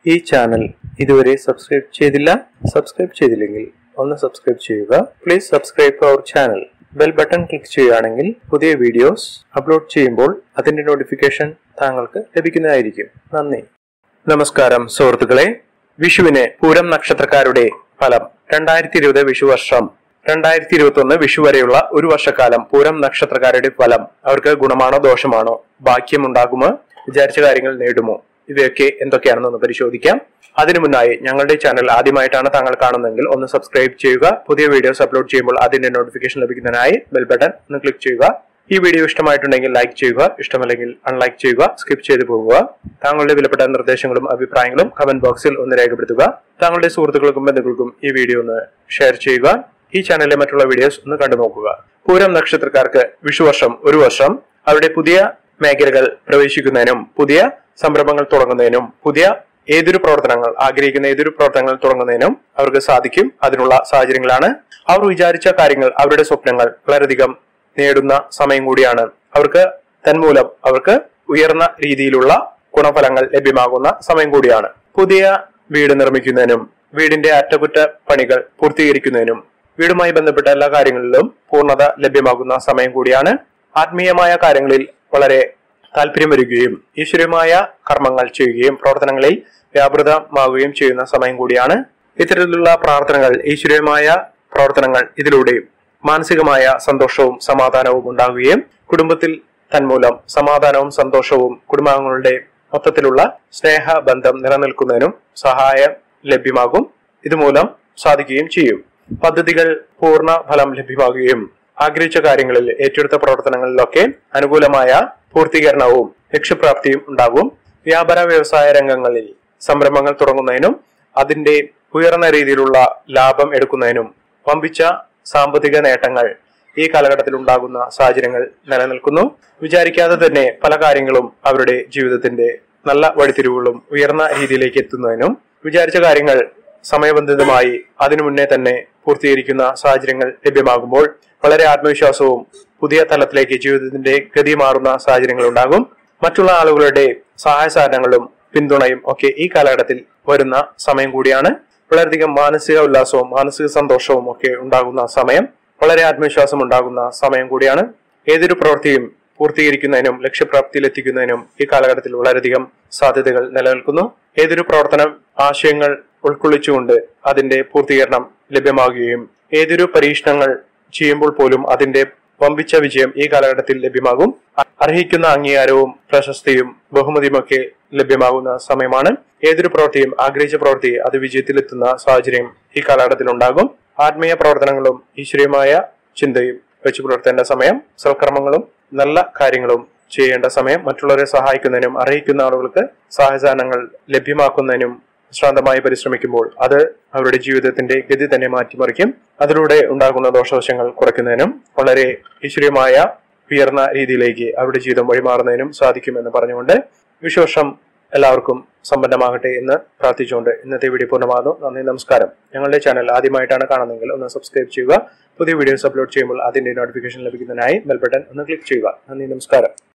ഈ ചാനൽ ഇതുവരെ സബ്സ്ക്രൈബ് ചെയ്തില്ല സബ്സ്ക്രൈബ് ചെയ്തില്ലെങ്കിൽ ഒന്ന് സബ്സ്ക്രൈബ് ചെയ്യുക പ്ലീസ് സബ്സ്ക്രൈബ് അവർ ചാനൽ ബെൽ ബട്ടൺ ക്ലിക്ക് ചെയ്യുകയാണെങ്കിൽ പുതിയ വീഡിയോസ് അപ്ലോഡ് ചെയ്യുമ്പോൾ അതിന്റെ നോട്ടിഫിക്കേഷൻ താങ്കൾക്ക് ലഭിക്കുന്നതായിരിക്കും നന്ദി നമസ്കാരം സുഹൃത്തുക്കളെ വിഷുവിന് പൂരം നക്ഷത്രക്കാരുടെ ഫലം രണ്ടായിരത്തി ഇരുപത് വിഷു വർഷം രണ്ടായിരത്തി ഇരുപത്തി ഒന്ന് വിഷു വരെയുള്ള ഒരു വർഷക്കാലം പൂരം നക്ഷത്രക്കാരുടെ ഫലം അവർക്ക് ഗുണമാണോ ദോഷമാണോ ഭാഗ്യമുണ്ടാകുമോ വിചാരിച്ച കാര്യങ്ങൾ നേടുമോ ഇവയൊക്കെ എന്തൊക്കെയാണെന്നൊന്ന് പരിശോധിക്കാം അതിനു മുന്നായി ഞങ്ങളുടെ ചാനൽ ആദ്യമായിട്ടാണ് താങ്കൾ കാണുന്നതെങ്കിൽ ഒന്ന് സബ്സ്ക്രൈബ് ചെയ്യുക പുതിയ വീഡിയോസ് അപ്ലോഡ് ചെയ്യുമ്പോൾ അതിന്റെ നോട്ടിഫിക്കേഷൻ ലഭിക്കുന്നതിനായി ബെൽ ബട്ടൺ ഒന്ന് ക്ലിക്ക് ചെയ്യുക ഈ വീഡിയോ ഇഷ്ടമായിട്ടുണ്ടെങ്കിൽ ലൈക്ക് ചെയ്യുക ഇഷ്ടമല്ലെങ്കിൽ അൺലൈക്ക് ചെയ്യുക സ്കിപ്പ് ചെയ്തു പോകുക താങ്കളുടെ വിലപ്പെട്ട നിർദ്ദേശങ്ങളും അഭിപ്രായങ്ങളും കമന്റ് ബോക്സിൽ ഒന്ന് രേഖപ്പെടുത്തുക താങ്കളുടെ സുഹൃത്തുക്കൾക്കും ബന്ധുക്കൾക്കും ഈ വീഡിയോ ഒന്ന് ഷെയർ ചെയ്യുക ഈ ചാനലിലെ മറ്റുള്ള വീഡിയോസ് ഒന്ന് കണ്ടു നോക്കുക പൂരം നക്ഷത്രക്കാർക്ക് വിഷുവർഷം ഒരു വർഷം അവരുടെ പുതിയ മേഖലകൾ പ്രവേശിക്കുന്നതിനും പുതിയ സംരംഭങ്ങൾ തുടങ്ങുന്നതിനും പുതിയ ഏതൊരു പ്രവർത്തനങ്ങൾ ആഗ്രഹിക്കുന്ന ഏതൊരു പ്രവർത്തനങ്ങൾ തുടങ്ങുന്നതിനും അവർക്ക് സാധിക്കും അതിനുള്ള സാഹചര്യങ്ങളാണ് അവർ വിചാരിച്ച കാര്യങ്ങൾ അവരുടെ സ്വപ്നങ്ങൾ വളരെയധികം നേടുന്ന സമയം കൂടിയാണ് അവർക്ക് തന്മൂലം അവർക്ക് ഉയർന്ന രീതിയിലുള്ള ഗുണഫലങ്ങൾ ലഭ്യമാകുന്ന സമയം കൂടിയാണ് പുതിയ വീട് നിർമ്മിക്കുന്നതിനും വീടിന്റെ അറ്റകുറ്റ പണികൾ പൂർത്തീകരിക്കുന്നതിനും വീടുമായി ബന്ധപ്പെട്ട എല്ലാ കാര്യങ്ങളിലും പൂർണ്ണത ലഭ്യമാകുന്ന സമയം കൂടിയാണ് ആത്മീയമായ കാര്യങ്ങളിൽ വളരെ താല്പര്യം വരികയും ഈശ്വരമായ കർമ്മങ്ങൾ ചെയ്യുകയും പ്രവർത്തനങ്ങളിൽ വ്യാപൃതമാവുകയും ചെയ്യുന്ന സമയം കൂടിയാണ് ഇത്തരത്തിലുള്ള പ്രാർത്ഥനകൾ ഈശ്വരമായ പ്രവർത്തനങ്ങൾ ഇതിലൂടെയും മാനസികമായ സന്തോഷവും സമാധാനവും ഉണ്ടാകുകയും കുടുംബത്തിൽ തന്മൂലം സമാധാനവും സന്തോഷവും കുടുംബാംഗങ്ങളുടെ മൊത്തത്തിലുള്ള സ്നേഹബന്ധം നിലനിൽക്കുന്നതിനും സഹായം ലഭ്യമാകും ഇതുമൂലം സാധിക്കുകയും ചെയ്യും പദ്ധതികൾ പൂർണ്ണ ഫലം ലഭ്യമാകുകയും ആഗ്രഹിച്ച കാര്യങ്ങളിൽ ഏറ്റെടുത്ത പ്രവർത്തനങ്ങളിലൊക്കെ അനുകൂലമായ പൂർത്തീകരണവും ലക്ഷ്യപ്രാപ്തിയും ഉണ്ടാകും വ്യാപാര വ്യവസായ രംഗങ്ങളിൽ സംരംഭങ്ങൾ തുടങ്ങുന്നതിനും അതിന്റെ ഉയർന്ന രീതിയിലുള്ള ലാഭം എടുക്കുന്നതിനും വമ്പിച്ച സാമ്പത്തിക നേട്ടങ്ങൾ ഈ കാലഘട്ടത്തിൽ ഉണ്ടാകുന്ന സാഹചര്യങ്ങൾ നിലനിൽക്കുന്നു വിചാരിക്കാതെ തന്നെ പല കാര്യങ്ങളും അവരുടെ ജീവിതത്തിന്റെ നല്ല വഴിത്തിരിവുകളും ഉയർന്ന രീതിയിലേക്ക് എത്തുന്നതിനും വിചാരിച്ച കാര്യങ്ങൾ സമയബന്ധിതമായി അതിനു മുന്നേ തന്നെ പൂർത്തീകരിക്കുന്ന സാഹചര്യങ്ങൾ ലഭ്യമാകുമ്പോൾ വളരെ ആത്മവിശ്വാസവും പുതിയ തലത്തിലേക്ക് ജീവിതത്തിന്റെ ഗതി മാറുന്ന സാഹചര്യങ്ങൾ ഉണ്ടാകും മറ്റുള്ള ആളുകളുടെ സഹായ സഹകരണങ്ങളും പിന്തുണയും ഒക്കെ ഈ കാലഘട്ടത്തിൽ വരുന്ന സമയം കൂടിയാണ് വളരെയധികം മാനസിക ഉല്ലാസവും മാനസിക സന്തോഷവും ഒക്കെ ഉണ്ടാകുന്ന സമയം വളരെ ആത്മവിശ്വാസം ഉണ്ടാകുന്ന സമയം കൂടിയാണ് ഏതൊരു പ്രവൃത്തിയും പൂർത്തീകരിക്കുന്നതിനും ലക്ഷ്യപ്രാപ്തിയിലെത്തിക്കുന്നതിനും ഈ കാലഘട്ടത്തിൽ വളരെയധികം സാധ്യതകൾ നിലനിൽക്കുന്നു ഏതൊരു പ്രവർത്തനം ആശയങ്ങൾ ഉൾക്കൊള്ളിച്ചുകൊണ്ട് അതിന്റെ പൂർത്തീകരണം ലഭ്യമാകുകയും ഏതൊരു പരീക്ഷണങ്ങൾ ചെയ്യുമ്പോൾ പോലും അതിന്റെ വമ്പിച്ച വിജയം ഈ കാലഘട്ടത്തിൽ ലഭ്യമാകും അർഹിക്കുന്ന അംഗീകാരവും പ്രശസ്തിയും ബഹുമതിയുമൊക്കെ ലഭ്യമാകുന്ന സമയമാണ് ഏതൊരു പ്രവൃത്തിയും ആഗ്രഹിച്ച പ്രവൃത്തി അത് വിജയത്തിലെത്തുന്ന സാഹചര്യം ഈ കാലഘട്ടത്തിൽ ഉണ്ടാകും ആത്മീയ പ്രവർത്തനങ്ങളും ഈശ്വരീയമായ ചിന്തയും വെച്ച് പുലർത്തേണ്ട സമയം സൽക്കർമ്മങ്ങളും നല്ല കാര്യങ്ങളും ചെയ്യേണ്ട സമയം മറ്റുള്ളവരെ സഹായിക്കുന്നതിനും അറിയിക്കുന്ന ആളുകൾക്ക് സഹായസാധനങ്ങൾ ലഭ്യമാക്കുന്നതിനും ശ്രാന്തമായി പരിശ്രമിക്കുമ്പോൾ അത് അവരുടെ ജീവിതത്തിന്റെ ഗതി തന്നെ മാറ്റിമറിക്കും അതിലൂടെ ഉണ്ടാകുന്ന ദോഷവശങ്ങൾ കുറയ്ക്കുന്നതിനും വളരെ ഈശ്വരീയമായ ഉയർന്ന രീതിയിലേക്ക് അവരുടെ ജീവിതം വഴിമാറുന്നതിനും സാധിക്കുമെന്ന് പറഞ്ഞുകൊണ്ട് വിശ്വർഷം എല്ലാവർക്കും സമ്പന്നമാകട്ടെ എന്ന് പ്രാർത്ഥിച്ചുകൊണ്ട് ഇന്നത്തെ വീഡിയോ പൂർണ്ണമാകുന്നു നന്ദി നമസ്കാരം ഞങ്ങളുടെ ചാനൽ ആദ്യമായിട്ടാണ് കാണുന്നതെങ്കിൽ ഒന്ന് സബ്സ്ക്രൈബ് ചെയ്യുക പുതിയ വീഡിയോസ് അപ്ലോഡ് ചെയ്യുമ്പോൾ അതിന്റെ നോട്ടിഫിക്കേഷൻ ലഭിക്കുന്നതിനായി ബെൽ ബട്ടൺ ഒന്ന് ക്ലിക്ക് ചെയ്യുക നന്ദി നമസ്കാരം